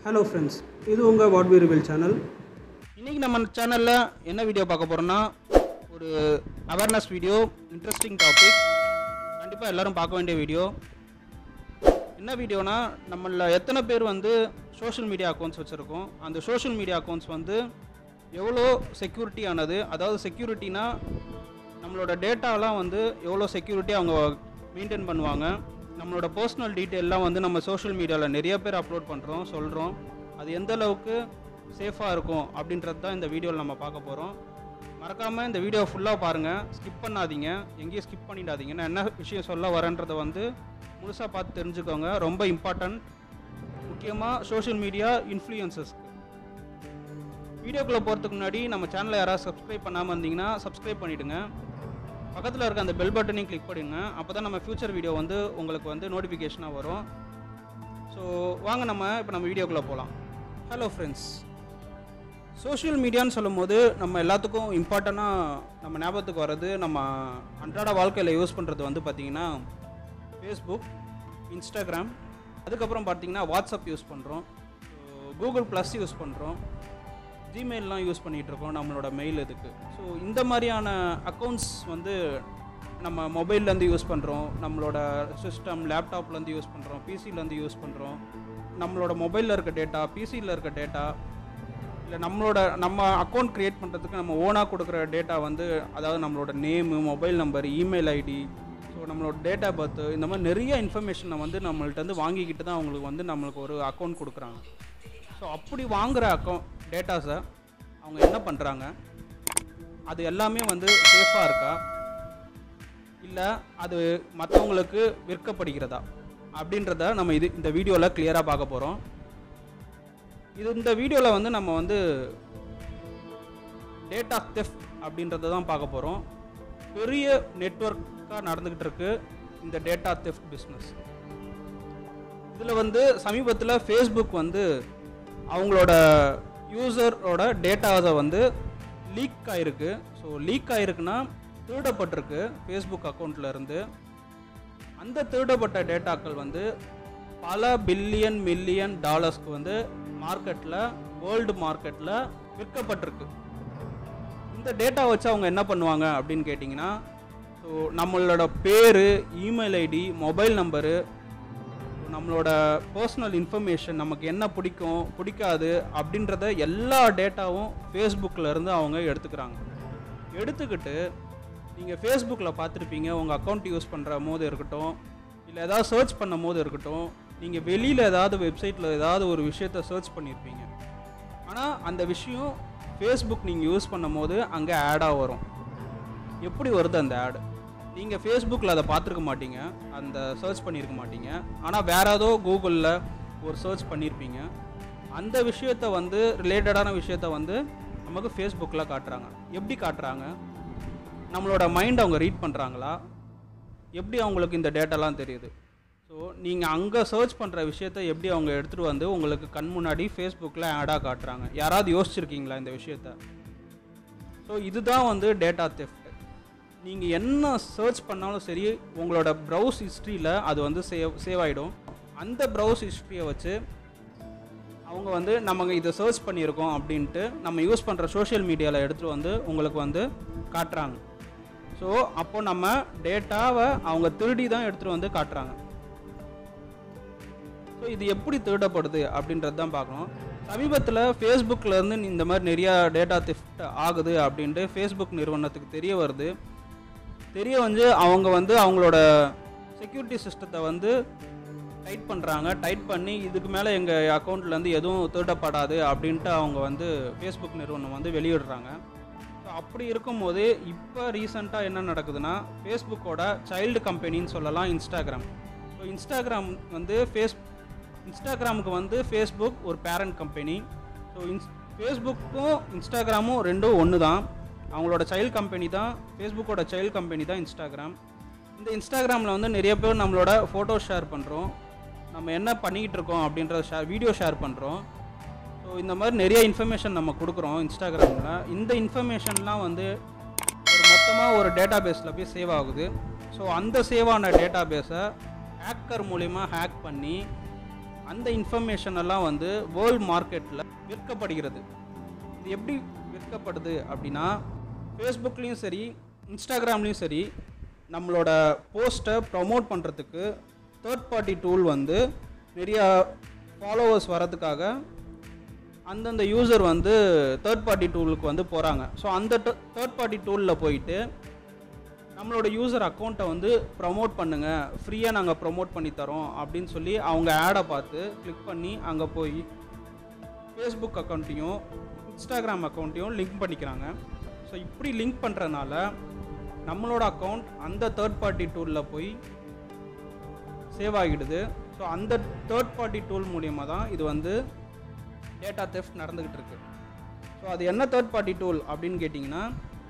hello friends இது உங்கள் what we reveal channel இன்றைக்கி நம்ம சேனலில் என்ன வீடியோ பார்க்க போகிறோம்னா ஒரு அவேர்னஸ் வீடியோ இன்ட்ரெஸ்டிங் டாபிக் கண்டிப்பாக எல்லாரும் பார்க்க வேண்டிய வீடியோ என்ன வீடியோனா நம்மள எத்தனை பேர் வந்து சோஷியல் மீடியா அக்கௌண்ட்ஸ் வச்சுருக்கோம் அந்த சோஷியல் மீடியா அக்கௌண்ட்ஸ் வந்து எவ்வளோ செக்யூரிட்டி ஆனது அதாவது செக்யூரிட்டினா நம்மளோட டேட்டாலாம் வந்து எவ்வளோ செக்யூரிட்டி அவங்க மெயின்டைன் பண்ணுவாங்க நம்மளோட பர்சனல் டீட்டெயிலெலாம் வந்து நம்ம சோஷியல் மீடியாவில் நிறைய பேர் அப்லோட் பண்ணுறோம் சொல்கிறோம் அது எந்த அளவுக்கு சேஃபாக இருக்கும் அப்படின்றது தான் இந்த வீடியோவில் நம்ம பார்க்க போகிறோம் மறக்காமல் இந்த வீடியோ ஃபுல்லாக பாருங்கள் ஸ்கிப் பண்ணாதீங்க எங்கேயும் ஸ்கிப் பண்ணிடாதீங்க நான் என்ன விஷயம் சொல்ல வரேன்றதை வந்து முழுசாக பார்த்து தெரிஞ்சுக்கோங்க ரொம்ப இம்பார்ட்டன்ட் முக்கியமாக சோஷியல் மீடியா இன்ஃப்ளூயன்சஸ்க்கு வீடியோக்குள்ளே போகிறதுக்கு முன்னாடி நம்ம சேனலை யாராவது சப்ஸ்கிரைப் பண்ணாமல் இருந்தீங்கன்னா சப்ஸ்கிரைப் பண்ணிவிடுங்க பக்கத்தில் இருக்க அந்த பெல் பட்டனையும் கிளிக் பண்ணிடுங்க அப்போ தான் நம்ம ஃப்யூச்சர் வீடியோ வந்து உங்களுக்கு வந்து நோட்டிஃபிகேஷனாக வரும் ஸோ வாங்க நம்ம இப்போ நம்ம வீடியோக்குள்ளே போகலாம் ஹலோ ஃப்ரெண்ட்ஸ் சோஷியல் மீடியான்னு சொல்லும்போது நம்ம எல்லாத்துக்கும் இம்பார்ட்டண்ட்டாக நம்ம ஞாபகத்துக்கு வர்றது நம்ம அன்றாட வாழ்க்கையில் யூஸ் பண்ணுறது வந்து பார்த்திங்கன்னா ஃபேஸ்புக் இன்ஸ்டாகிராம் அதுக்கப்புறம் பார்த்தீங்கன்னா வாட்ஸ்அப் யூஸ் பண்ணுறோம் கூகுள் ப்ளஸ் யூஸ் பண்ணுறோம் ஜிமெயிலெலாம் யூஸ் பண்ணிகிட்டு இருக்கோம் நம்மளோட மெயில் இதுக்கு ஸோ இந்த மாதிரியான அக்கௌண்ட்ஸ் வந்து நம்ம மொபைல்லேருந்து யூஸ் பண்ணுறோம் நம்மளோட சிஸ்டம் லேப்டாப்லேருந்து யூஸ் பண்ணுறோம் பிசிலேருந்து யூஸ் பண்ணுறோம் நம்மளோட மொபைலில் இருக்க டேட்டா பிசியில் இருக்க டேட்டா இல்லை நம்மளோட நம்ம அக்கௌண்ட் க்ரியேட் பண்ணுறதுக்கு நம்ம ஓனாக கொடுக்குற டேட்டா வந்து அதாவது நம்மளோட name mobile number email ID so நம்மளோட டேட் ஆஃப் பர்த் இந்த மாதிரி நிறைய இன்ஃபர்மேஷனை வந்து நம்மள்ட்ட வந்து வாங்கிக்கிட்டு தான் அவங்களுக்கு வந்து நம்மளுக்கு ஒரு அக்கௌண்ட் கொடுக்குறாங்க ஸோ அப்படி வாங்குகிற அக்கௌண்ட் டேட்டாஸை அவங்க என்ன பண்ணுறாங்க அது எல்லாமே வந்து சேஃபாக இருக்கா இல்லை அது மற்றவங்களுக்கு விற்கப்படுகிறதா அப்படின்றத நம்ம இது இந்த வீடியோவில் கிளியராக பார்க்க போகிறோம் இது இந்த வீடியோவில் வந்து நம்ம வந்து டேட்டா தெஃப்ட் அப்படின்றத தான் பார்க்க போகிறோம் பெரிய நெட்ஒர்க்காக நடந்துக்கிட்டு இருக்கு இந்த டேட்டா தெஃப்ட் பிஸ்னஸ் இதில் வந்து சமீபத்தில் ஃபேஸ்புக் வந்து அவங்களோட யூசரோட டேட்டாவை வந்து லீக் ஆகிருக்கு ஸோ லீக் ஆகிருக்குன்னா திருடப்பட்டிருக்கு ஃபேஸ்புக் அக்கௌண்ட்டில் இருந்து அந்த திருடப்பட்ட டேட்டாக்கள் வந்து பல பில்லியன் மில்லியன் டாலர்ஸ்க்கு வந்து மார்க்கெட்டில் வேர்ல்டு மார்க்கெட்டில் விற்கப்பட்டிருக்கு இந்த டேட்டா வச்சு அவங்க என்ன பண்ணுவாங்க அப்படின்னு கேட்டிங்கன்னா ஸோ நம்மளோட பேர் இமெயில் ஐடி மொபைல் நம்பரு நம்மளோட பர்சனல் இன்ஃபர்மேஷன் நமக்கு என்ன பிடிக்கும் பிடிக்காது அப்படின்றத எல்லா டேட்டாவும் ஃபேஸ்புக்கில் இருந்து அவங்க எடுத்துக்கிறாங்க எடுத்துக்கிட்டு நீங்கள் ஃபேஸ்புக்கில் பார்த்துருப்பீங்க உங்கள் அக்கௌண்ட் யூஸ் பண்ணுற போது இருக்கட்டும் இல்லை ஏதாவது சர்ச் பண்ணும் போது இருக்கட்டும் நீங்கள் வெளியில் ஏதாவது வெப்சைட்டில் ஏதாவது ஒரு விஷயத்த சர்ச் பண்ணியிருப்பீங்க ஆனால் அந்த விஷயம் ஃபேஸ்புக் நீங்கள் யூஸ் பண்ணும் போது அங்கே ஆடாக வரும் எப்படி வருது அந்த ஆடு நீங்கள் ஃபேஸ்புக்கில் அதை பார்த்துருக்க மாட்டீங்க அந்த சர்ச் பண்ணியிருக்க மாட்டீங்க ஆனால் வேற ஏதோ கூகுளில் ஒரு சர்ச் பண்ணியிருப்பீங்க அந்த விஷயத்த வந்து ரிலேட்டடான விஷயத்த வந்து நமக்கு ஃபேஸ்புக்கில் காட்டுறாங்க எப்படி காட்டுறாங்க நம்மளோட மைண்ட் அவங்க ரீட் பண்ணுறாங்களா எப்படி அவங்களுக்கு இந்த டேட்டாலாம் தெரியுது ஸோ நீங்கள் அங்கே சர்ச் பண்ணுற விஷயத்த எப்படி அவங்க எடுத்துகிட்டு வந்து உங்களுக்கு கண் முன்னாடி ஃபேஸ்புக்கில் ஆடாக காட்டுறாங்க யாராவது யோசிச்சிருக்கீங்களா இந்த விஷயத்த ஸோ இதுதான் வந்து டேட்டா தெஃப்ட் நீங்கள் என்ன சர்ச் பண்ணாலும் சரி உங்களோட ப்ரௌஸ் ஹிஸ்ட்ரியில் அது வந்து சேவ் சேவ் ஆகிடும் அந்த ப்ரௌஸ் ஹிஸ்ட்ரியை வச்சு அவங்க வந்து நம்ம இதை சர்ச் பண்ணியிருக்கோம் அப்படின்ட்டு நம்ம யூஸ் பண்ணுற சோஷியல் மீடியாவில் எடுத்துகிட்டு வந்து உங்களுக்கு வந்து காட்டுறாங்க ஸோ அப்போ நம்ம டேட்டாவை அவங்க திருடி தான் எடுத்துகிட்டு வந்து காட்டுறாங்க ஸோ இது எப்படி திருடப்படுது அப்படின்றது தான் பார்க்கணும் சமீபத்தில் ஃபேஸ்புக்கில் இருந்து இந்த மாதிரி நிறையா டேட்டா திஃப்ட் ஆகுது அப்படின்ட்டு ஃபேஸ்புக் நிறுவனத்துக்கு தெரிய வருது தெரிய வந்து அவங்க வந்து அவங்களோட செக்யூரிட்டி சிஸ்டத்தை வந்து டைட் பண்ணுறாங்க டைட் பண்ணி இதுக்கு மேலே எங்கள் அக்கௌண்ட்லேருந்து எதுவும் திருடப்படாது அப்படின்ட்டு அவங்க வந்து ஃபேஸ்புக் நிறுவனம் வந்து வெளியிடுறாங்க ஸோ அப்படி இருக்கும்போது இப்போ ரீசெண்டாக என்ன நடக்குதுன்னா ஃபேஸ்புக்கோட சைல்டு கம்பெனின்னு சொல்லலாம் இன்ஸ்டாகிராம் ஸோ இன்ஸ்டாகிராம் வந்து ஃபேஸ் இன்ஸ்டாகிராமுக்கு வந்து ஃபேஸ்புக் ஒரு பேரண்ட் கம்பெனி ஸோ இன்ஸ் ஃபேஸ்புக்கும் இன்ஸ்டாகிராமும் ரெண்டும் ஒன்று தான் அவங்களோட சைல்டு கம்பெனி தான் ஃபேஸ்புக்கோட சைல்டு கம்பெனி தான் இன்ஸ்டாகிராம் இந்த இன்ஸ்டாகிராமில் வந்து நிறைய பேர் நம்மளோட ஃபோட்டோ ஷேர் பண்ணுறோம் நம்ம என்ன பண்ணிக்கிட்டு இருக்கோம் அப்படின்றத ஷேர் வீடியோ ஷேர் பண்ணுறோம் ஸோ இந்த மாதிரி நிறைய இன்ஃபர்மேஷன் நம்ம கொடுக்குறோம் இன்ஸ்டாகிராமில் இந்த இன்ஃபர்மேஷன்லாம் வந்து ஒரு மொத்தமாக ஒரு டேட்டா பேஸில் போய் சேவ் ஆகுது ஸோ அந்த சேவ் ஆன டேட்டா பேஸை ஹேக்கர் மூலிமா ஹேக் பண்ணி அந்த இன்ஃபர்மேஷன் எல்லாம் வந்து வேர்ல்ட் மார்க்கெட்டில் விற்கப்படுகிறது இது எப்படி விற்கப்படுது அப்படின்னா ஃபேஸ்புக்லேயும் சரி இன்ஸ்டாகிராம்லேயும் சரி நம்மளோட போஸ்ட்டை ப்ரமோட் பண்ணுறதுக்கு தேர்ட் பார்ட்டி டூல் வந்து நிறையா ஃபாலோவர்ஸ் வரதுக்காக அந்தந்த யூசர் வந்து தேர்ட் பார்ட்டி டூலுக்கு வந்து போகிறாங்க ஸோ அந்த தேர்ட் பார்ட்டி டூலில் போயிட்டு நம்மளோட யூசர் அக்கௌண்ட்டை வந்து ப்ரமோட் பண்ணுங்கள் ஃப்ரீயாக நாங்கள் ப்ரமோட் பண்ணி தரோம் அப்படின்னு சொல்லி அவங்க ஆடை பார்த்து கிளிக் பண்ணி அங்கே போய் ஃபேஸ்புக் அக்கௌண்ட்டையும் இன்ஸ்டாகிராம் அக்கௌண்ட்டையும் லிங்க் பண்ணிக்கிறாங்க ஸோ இப்படி லிங்க் பண்ணுறதுனால நம்மளோட அக்கௌண்ட் அந்த தேர்ட் பார்ட்டி டூலில் போய் சேவ் ஆகிடுது ஸோ அந்த தேர்ட் பார்ட்டி டூல் மூலியமாக தான் இது வந்து டேட்டா தெஃப்ட் நடந்துக்கிட்டு இருக்கு ஸோ அது என்ன தேர்ட் பார்ட்டி டூல் அப்படின்னு கேட்டிங்கன்னா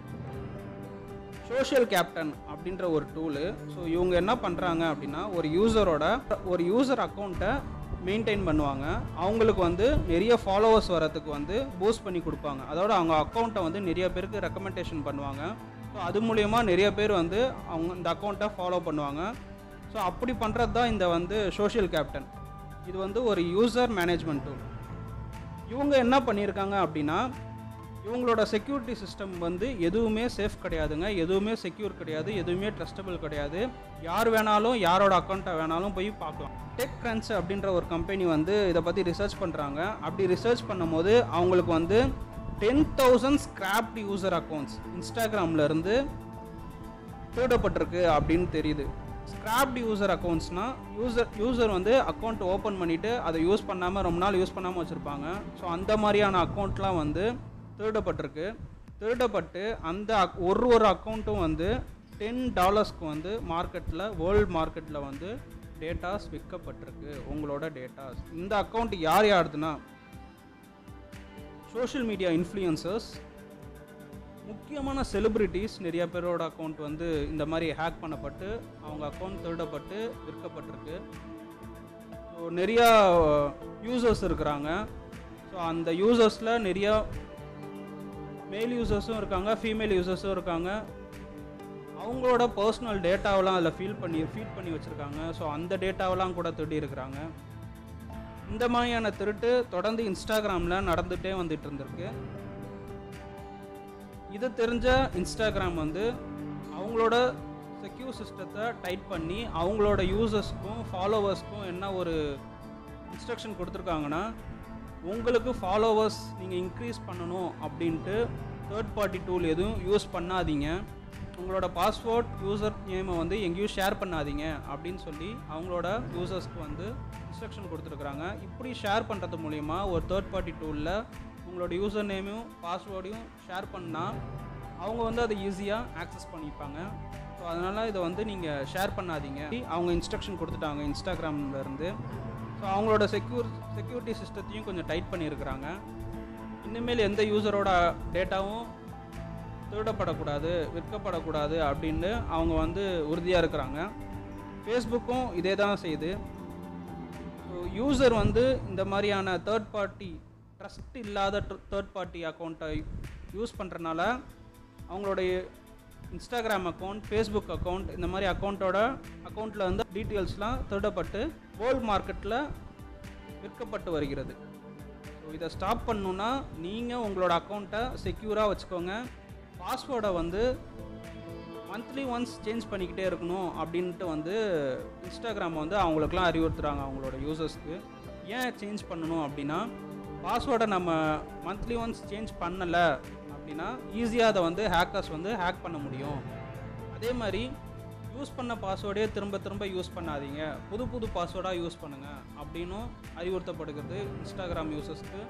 சோஷியல் கேப்டன் அப்படின்ற ஒரு டூலு ஸோ இவங்க என்ன பண்ணுறாங்க அப்படின்னா ஒரு யூசரோட ஒரு யூசர் அக்கௌண்ட்டை மெயின்டைன் பண்ணுவாங்க அவங்களுக்கு வந்து நிறைய ஃபாலோவர்ஸ் வரதுக்கு வந்து பூஸ்ட் பண்ணி கொடுப்பாங்க அதோட அவங்க அக்கௌண்ட்டை வந்து நிறைய பேருக்கு ரெக்கமெண்டேஷன் பண்ணுவாங்க ஸோ அது மூலயமா நிறைய பேர் வந்து அவங்க இந்த அக்கௌண்ட்டை ஃபாலோ பண்ணுவாங்க ஸோ அப்படி பண்ணுறது தான் இந்த வந்து சோஷியல் கேப்டன் இது வந்து ஒரு யூசர் மேனேஜ்மெண்ட் டூல் இவங்க என்ன பண்ணியிருக்காங்க அப்படின்னா இவங்களோட செக்யூரிட்டி சிஸ்டம் வந்து எதுவுமே சேஃப் கிடையாதுங்க எதுவுமே செக்யூர் கிடையாது எதுவுமே ட்ரஸ்டபிள் கிடையாது யார் வேணாலும் யாரோட அக்கௌண்ட்டை வேணாலும் போய் பார்க்கலாம் டெக் கிரன்ச் அப்படின்ற ஒரு கம்பெனி வந்து இதை பற்றி ரிசர்ச் பண்ணுறாங்க அப்படி ரிசர்ச் பண்ணும்போது அவங்களுக்கு வந்து ten thousand scraped user accounts இன்ஸ்டாகிராம்லேருந்து திருடப்பட்டிருக்கு அப்படின்னு தெரியுது ஸ்கிராப்ட் யூசர் அக்கௌண்ட்ஸ்னால் யூசர் யூசர் வந்து அக்கௌண்ட் ஓப்பன் பண்ணிவிட்டு அதை யூஸ் பண்ணாமல் ரொம்ப நாள் யூஸ் பண்ணாமல் வச்சுருப்பாங்க ஸோ அந்த மாதிரியான அக்கௌண்ட்லாம் வந்து திருடப்பட்டிருக்கு திருடப்பட்டு அந்த ac- ஒரு ஒரு அக்கௌண்ட்டும் வந்து டென் டாலர்ஸ்க்கு வந்து மார்க்கெட்டில் வேர்ல்ட் மார்க்கெட்டில் வந்து டேட்டாஸ் விற்கப்பட்டிருக்கு உங்களோட டேட்டாஸ் இந்த அக்கௌண்ட் யார் யாருதுன்னா சோஷியல் மீடியா இன்ஃப்ளூயன்சர்ஸ் முக்கியமான செலிபிரிட்டிஸ் நிறைய பேரோட அக்கௌண்ட் வந்து இந்த மாதிரி ஹேக் பண்ணப்பட்டு அவங்க அக்கௌண்ட் திருடப்பட்டு விற்கப்பட்டிருக்கு ஸோ நிறையா யூசர்ஸ் இருக்கிறாங்க ஸோ அந்த யூசர்ஸில் நிறையா மேல் யூசர்ஸும் இருக்காங்க ஃபீமேல் யூசர்ஸும் இருக்காங்க அவங்களோட பர்சனல் டேட்டாவெல்லாம் அதில் ஃபீல் பண்ணி ஃபீட் பண்ணி வச்சுருக்காங்க ஸோ அந்த டேட்டாவெல்லாம் கூட திருடி இருக்கிறாங்க இந்த மாதிரியான திருட்டு தொடர்ந்து இன்ஸ்டாகிராமில் நடந்துகிட்டே வந்துட்டு இருந்திருக்கு இது தெரிஞ்ச இன்ஸ்டாகிராம் வந்து அவங்களோட செக்யூர் சிஸ்டத்தை டைட் பண்ணி அவங்களோட யூசர்ஸ்க்கும் ஃபாலோவர்ஸ்க்கும் என்ன ஒரு இன்ஸ்ட்ரக்ஷன் கொடுத்துருக்காங்கன்னா உங்களுக்கு ஃபாலோவர்ஸ் நீங்கள் இன்க்ரீஸ் பண்ணணும் அப்படின்ட்டு தேர்ட் பார்ட்டி டூல் எதுவும் யூஸ் பண்ணாதீங்க உங்களோட பாஸ்வேர்ட் யூசர் நேமை வந்து எங்கேயும் ஷேர் பண்ணாதீங்க அப்படின்னு சொல்லி அவங்களோட யூசர்ஸ்க்கு வந்து இன்ஸ்ட்ரக்ஷன் கொடுத்துருக்குறாங்க இப்படி ஷேர் பண்ணுறது மூலிமா ஒரு தேர்ட் பார்ட்டி டூலில் உங்களோட யூசர் நேமையும் பாஸ்வேர்டையும் ஷேர் பண்ணால் அவங்க வந்து அதை ஈஸியாக ஆக்சஸ் பண்ணிப்பாங்க ஸோ அதனால் இதை வந்து நீங்கள் ஷேர் பண்ணாதீங்க அவங்க இன்ஸ்ட்ரக்ஷன் கொடுத்துட்டாங்க இன்ஸ்டாகிராம்ல இருந்து ஸோ அவங்களோட செக்யூர் செக்யூரிட்டி சிஸ்டத்தையும் கொஞ்சம் டைட் பண்ணியிருக்கிறாங்க இனிமேல் எந்த யூசரோட டேட்டாவும் திருடப்படக்கூடாது விற்கப்படக்கூடாது அப்படின்னு அவங்க வந்து உறுதியாக இருக்கிறாங்க ஃபேஸ்புக்கும் இதே தான் செய்யுது ஸோ யூசர் வந்து இந்த மாதிரியான தேர்ட் பார்ட்டி ட்ரஸ்ட் இல்லாத தேர்ட் பார்ட்டி அக்கௌண்ட்டை யூஸ் பண்ணுறனால அவங்களுடைய இன்ஸ்டாகிராம் அக்கௌண்ட் ஃபேஸ்புக் அக்கௌண்ட் இந்த மாதிரி அக்கௌண்ட்டோட அக்கௌண்ட்டில் வந்து டீட்டெயில்ஸ்லாம் திருடப்பட்டு வேர்ல்ட் மார்க்கெட்டில் விற்கப்பட்டு வருகிறது ஸோ இதை ஸ்டாப் பண்ணணுன்னா நீங்கள் உங்களோட அக்கௌண்ட்டை செக்யூராக வச்சுக்கோங்க பாஸ்வேர்டை வந்து மந்த்லி ஒன்ஸ் சேஞ்ச் பண்ணிக்கிட்டே இருக்கணும் அப்படின்ட்டு வந்து இன்ஸ்டாகிராம் வந்து அவங்களுக்குலாம் அறிவுறுத்துறாங்க அவங்களோட யூசர்ஸ்க்கு ஏன் சேஞ்ச் பண்ணணும் அப்படின்னா பாஸ்வேர்டை நம்ம மந்த்லி ஒன்ஸ் சேஞ்ச் பண்ணலை அப்படின்னா ஈஸியாக அதை வந்து ஹேக்கர்ஸ் வந்து ஹேக் பண்ண முடியும் அதே மாதிரி யூஸ் பண்ண பாஸ்வேர்டே திரும்ப திரும்ப யூஸ் பண்ணாதீங்க புது புது பாஸ்வேர்டாக யூஸ் பண்ணுங்கள் அப்படின்னும் அறிவுறுத்தப்படுகிறது இன்ஸ்டாகிராம் யூசர்ஸ்க்கு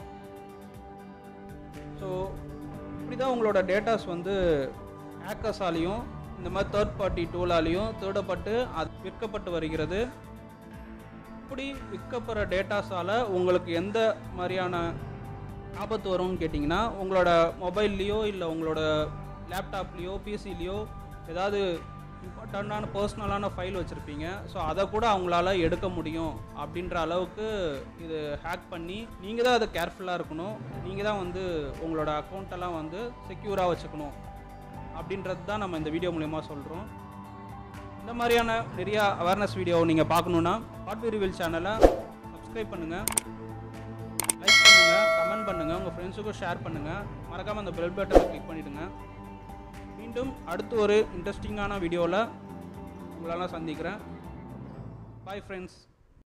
ஸோ இப்படி தான் உங்களோட டேட்டாஸ் வந்து ஹேக்கர்ஸாலையும் இந்த மாதிரி தேர்ட் பார்ட்டி டூலாலையும் திருடப்பட்டு அது விற்கப்பட்டு வருகிறது இப்படி விற்கப்படுற டேட்டாஸால் உங்களுக்கு எந்த மாதிரியான ஆபத்து வரும்னு கேட்டிங்கன்னா உங்களோட மொபைல்லையோ இல்லை உங்களோட லேப்டாப்லேயோ பிசிலேயோ ஏதாவது இம்பார்ட்டண்ட்டான பர்சனலான ஃபைல் வச்சுருப்பீங்க ஸோ அதை கூட அவங்களால எடுக்க முடியும் அப்படின்ற அளவுக்கு இது ஹேக் பண்ணி நீங்கள் தான் அதை கேர்ஃபுல்லாக இருக்கணும் நீங்கள் தான் வந்து உங்களோட அக்கௌண்ட்டெல்லாம் வந்து செக்யூராக வச்சுக்கணும் அப்படின்றது தான் நம்ம இந்த வீடியோ மூலயமா சொல்கிறோம் இந்த மாதிரியான நிறையா அவேர்னஸ் வீடியோ நீங்கள் பார்க்கணுன்னா ஹாட் ரிவில் சேனலை சப்ஸ்கிரைப் பண்ணுங்கள் லைக் பண்ணுங்கள் கமெண்ட் பண்ணுங்கள் உங்கள் ஃப்ரெண்ட்ஸுக்கும் ஷேர் பண்ணுங்கள் மறக்காமல் அந்த பெல் பட்டனை கிளிக் பண்ணிவிடுங்க மீண்டும் அடுத்து ஒரு இன்ட்ரெஸ்டிங்கான வீடியோவில் உங்களெல்லாம் சந்திக்கிறேன் பாய் ஃப்ரெண்ட்ஸ்